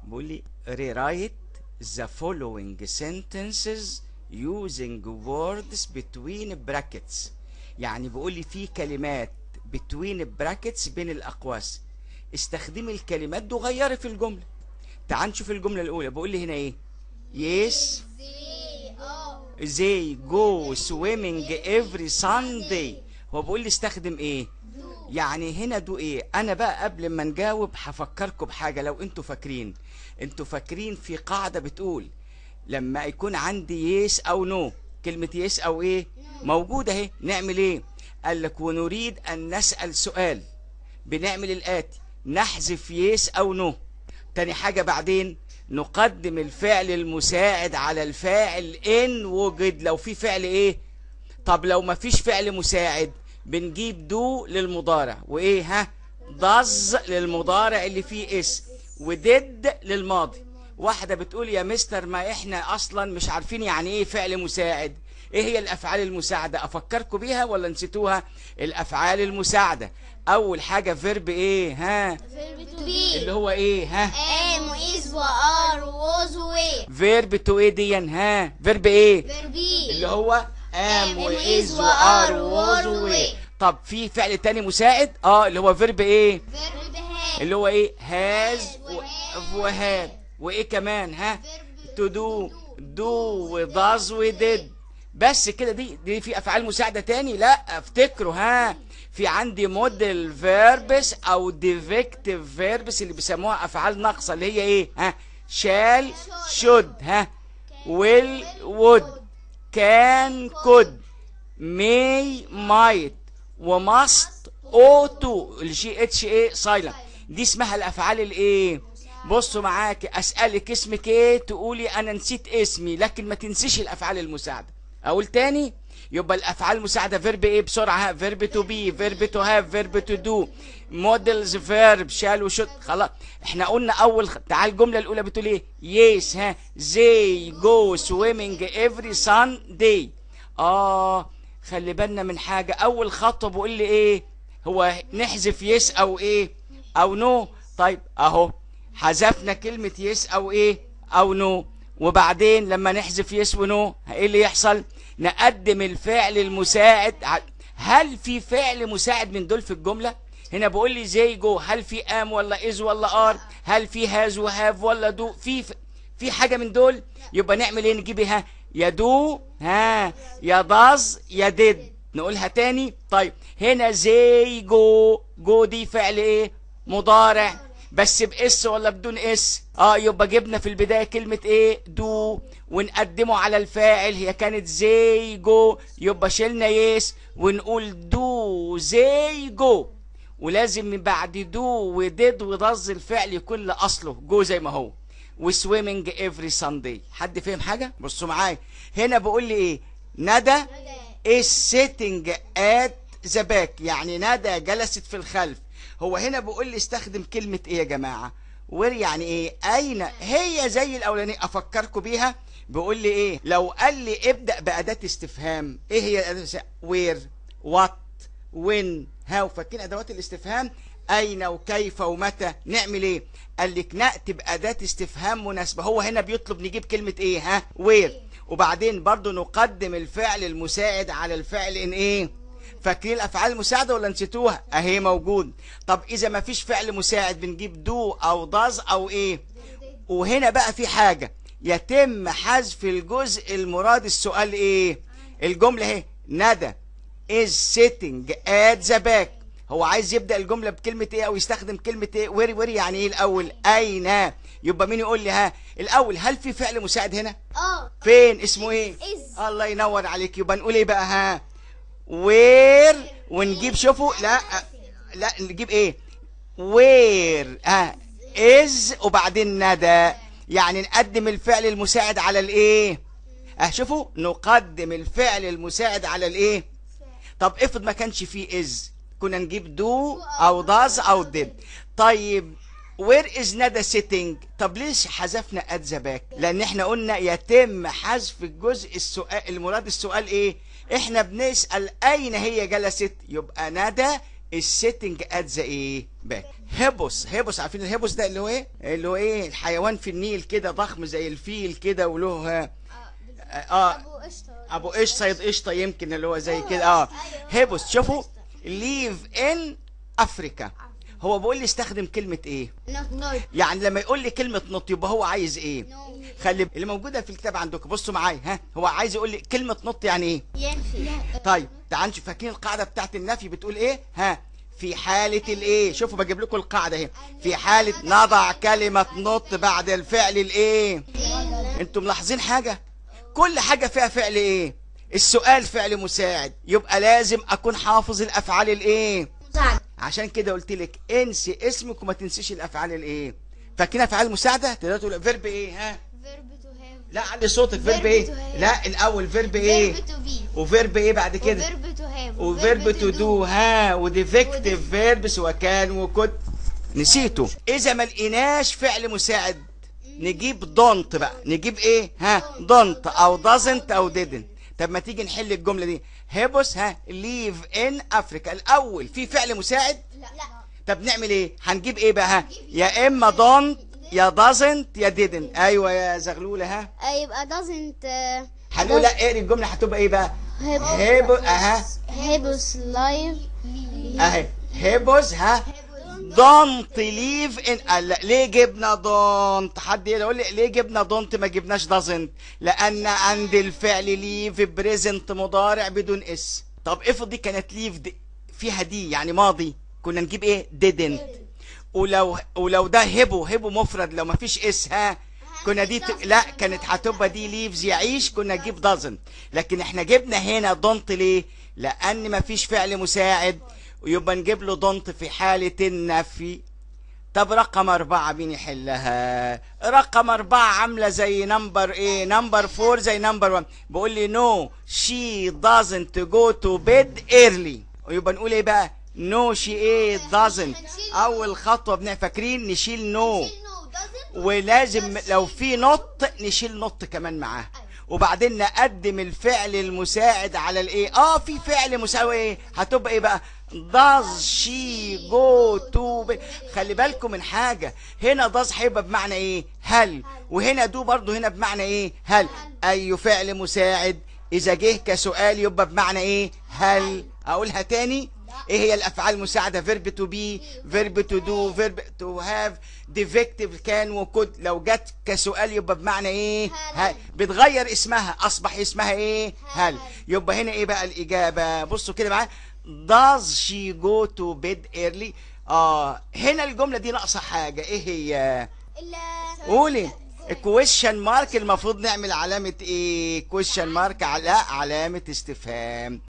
بيقول لي rewrite the following sentences using words between brackets يعني بيقول لي في كلمات between brackets بين الأقواس استخدمي الكلمات دي وغيري في الجملة تعال نشوف الجملة الأولى بقول لي هنا إيه yes they go swimming every Sunday هو بيقول لي استخدم ايه يعني هنا دو ايه انا بقى قبل ما نجاوب هفكركم بحاجه لو انتوا فاكرين انتوا فاكرين في قاعده بتقول لما يكون عندي يس او نو كلمه يس او ايه موجوده اهي نعمل ايه قال لك ونريد ان نسال سؤال بنعمل الاتي نحذف يس او نو تاني حاجه بعدين نقدم الفعل المساعد على الفاعل ان وجد لو في فعل ايه طب لو ما فيش فعل مساعد بنجيب دو للمضارع وايه ها ضز للمضارع اللي فيه اس ودد للماضي واحده بتقول يا مستر ما احنا اصلا مش عارفين يعني ايه فعل مساعد ايه هي الافعال المساعده افكركم بيها ولا نسيتوها الافعال المساعده اول حاجه فيرب ايه ها Verb to be. اللي هو ايه ها am is وار was were. فيرب تو ايه دي ها فيرب ايه Verb be. اللي هو ام am واز is وار وare ووز was وي were. طب في فعل تاني مساعد اه اللي هو فيرب ايه Verb have. اللي هو ايه هاز وهاد. وهاد وايه كمان ها Verb تو دو دو وداز وديد بس كده دي دي في افعال مساعده تاني لا افتكروا ها في عندي موديل فيربس او ديفكتيف فيربس اللي بيسموها افعال ناقصه اللي هي ايه ها شال شود ها ويل وود كان كود may might وماست اوتو الجي اتش اي سايلنت دي اسمها الافعال الايه بصوا معاك اسالك اسمك ايه تقولي انا نسيت اسمي لكن ما تنسيش الافعال المساعده اقول تاني يبقى الافعال المساعده فيرب ايه بسرعه فيرب تو بي فيرب تو هاف فيرب تو دو موديلز فيرب شال وشوت خلاص احنا قلنا اول تعال الجمله الاولى بتقول ايه يس ها زي جو سويمنج افري سانداي اه خلي بالنا من حاجه اول خطوه بقول لي ايه هو نحذف يس او ايه او نو طيب اهو حذفنا كلمه يس او ايه او نو وبعدين لما نحذف يس ونو ايه اللي يحصل نقدم الفعل المساعد ع- هل في فعل مساعد من دول في الجمله هنا بقول لي زي جو هل في ام ولا از ولا ار هل في هاز وهاف ولا دو في ف- في حاجه من دول يبقى نعمل ايه نجيبها يا دو ها يا داز يا ديد نقولها تاني طيب هنا زي جو جو دي فعل ايه مضارع بس باس ولا بدون اس اه يبقى جبنا في البدايه كلمه ايه دو ونقدمه على الفاعل هي كانت زي جو يبقى شلنا يس ونقول دو زي جو ولازم من بعد دو وديد وضز الفعل يكون لاصله جو زي ما هو وسويمنج افري سانداي حد فهم حاجه بصوا معايا هنا بقول لي ايه ندى is sitting at the back يعني ندى جلست في الخلف هو هنا بيقول لي استخدم كلمة ايه يا جماعة وير يعني ايه اين هي زي الاولانية افكركم بيها بيقول لي ايه لو قال لي ابدأ بأداة استفهام ايه هي أداة وير وات وين هاو فاكرين ادوات الاستفهام اين وكيف ومتى نعمل ايه قال لك ناتي باداه استفهام مناسبه هو هنا بيطلب نجيب كلمه ايه ها وير وبعدين برضو نقدم الفعل المساعد على الفعل ان ايه فاكرين الافعال المساعده ولا نسيتوها اهي موجود طب اذا ما فيش فعل مساعد بنجيب دو او داز او ايه وهنا بقى في حاجه يتم حذف الجزء المراد السؤال ايه الجمله اهي ندى is sitting at the back هو عايز يبدا الجمله بكلمه ايه او يستخدم كلمه ايه ويري ويري يعني ايه الاول اين يبقى مين يقول لي ها الاول هل في فعل مساعد هنا اه فين اسمه ايه is. الله ينور عليك يبقى نقول ايه بقى ها وير ونجيب شوفوا لا لا نجيب ايه وير ها از وبعدين ندى يعني نقدم الفعل المساعد على الايه اه شوفوا نقدم الفعل المساعد على الايه طب افرض ما كانش فيه از كنا نجيب دو او داز او ديد طيب وير از ندى سيتنج طب ليش حذفنا ات ذا باك لان احنا قلنا يتم حذف الجزء السؤال المراد السؤال ايه احنا بنسال اين هي جلست يبقى ندى السيتنج ات ذا ايه باك هيبوس هيبوس عارفين الهيبوس ده اللي هو ايه اللي هو ايه الحيوان في النيل كده ضخم زي الفيل كده وله اه, آه ابو قشطه ابو قش صيد قشطه يمكن اللي هو زي كده اه هيبوس شوفوا ليف ان افريكا هو بيقول لي استخدم كلمه ايه نوت نوت يعني لما يقول لي كلمه نط يبقى هو عايز ايه خلي اللي موجوده في الكتاب عندكم بصوا معايا ها هو عايز يقول لي كلمه نط يعني ايه ينفي طيب تعالوا نشوف فاكرين القاعده بتاعت النفي بتقول ايه ها في حالة الايه شوفوا بجيب لكم القاعدة اهي في حالة نضع كلمة نط بعد الفعل الايه انتوا ملاحظين حاجة كل حاجة فيها فعل ايه السؤال فعل مساعد يبقى لازم اكون حافظ الافعال الايه مساعد عشان كده قلت لك انسي اسمك وما تنسيش الافعال الايه فاكرين افعال مساعدة تقدروا تقول فيرب ايه ها verb to have لا علي صوتك فيرب Verb ايه to have. لا الاول فيرب ايه verb to be وفيرب ايه بعد كده verb to have وفيرب تو دو ها وديفكتيف فيربس وكان وكنت نسيته اذا ما لقيناش فعل مساعد نجيب دونت بقى نجيب ايه ها دونت او دازنت او didn't طب ما تيجي نحل الجمله دي هيبوس ها ليف ان افريكا الاول في فعل مساعد لا طب نعمل ايه هنجيب ايه بقى ها يا اما دونت يا دازنت يا didn't ايوه يا زغلوله ها يبقى doesn't uh, هنقول لا اقري الجمله هتبقى ايه بقى هيبو اها هيبوس لايف اهي هيبوز ها دونت ليف ان قال لا ليه جبنا دونت حد يقول لي ليه جبنا دونت ما جبناش دازنت لان عند الفعل ليف بريزنت مضارع بدون اس طب افرض دي كانت ليف دي فيها دي يعني ماضي كنا نجيب ايه didn't ولو ولو ده هبو هبو مفرد لو ما فيش اس ها كنا دي ت... لا كانت هتبقى دي ليفز يعيش كنا نجيب دازنت لكن احنا جبنا هنا دونت ليه لان ما فيش فعل مساعد ويبقى نجيب له دونت في حالة النفي طب رقم أربعة مين يحلها رقم أربعة عاملة زي نمبر إيه نمبر فور زي نمبر وان بقول لي نو شي doesn't go to bed early ويبقى نقول إيه بقى نو شي إيه doesn't أول خطوة بن فاكرين نشيل نو ولازم لو في نط نشيل نط كمان معاه وبعدين نقدم الفعل المساعد على الايه اه في فعل مساوي ايه هتبقى ايه بقى does she go to bed خلي بالكم من حاجة هنا does هيبقى بمعنى ايه هل وهنا دو برضو هنا بمعنى ايه هل اي فعل مساعد اذا جه كسؤال يبقى بمعنى ايه هل اقولها تاني ايه هي الافعال المساعده فيرب تو بي فيرب تو دو فيرب تو هاف ديفكتيف كان وكود لو جت كسؤال يبقى بمعنى ايه هل بتغير اسمها اصبح اسمها ايه هل يبقى هنا ايه بقى الاجابه بصوا كده معايا does she go to bed early اه هنا الجمله دي ناقصه حاجه ايه هي قولي الكويشن مارك المفروض نعمل علامه ايه كويشن مارك على علامه استفهام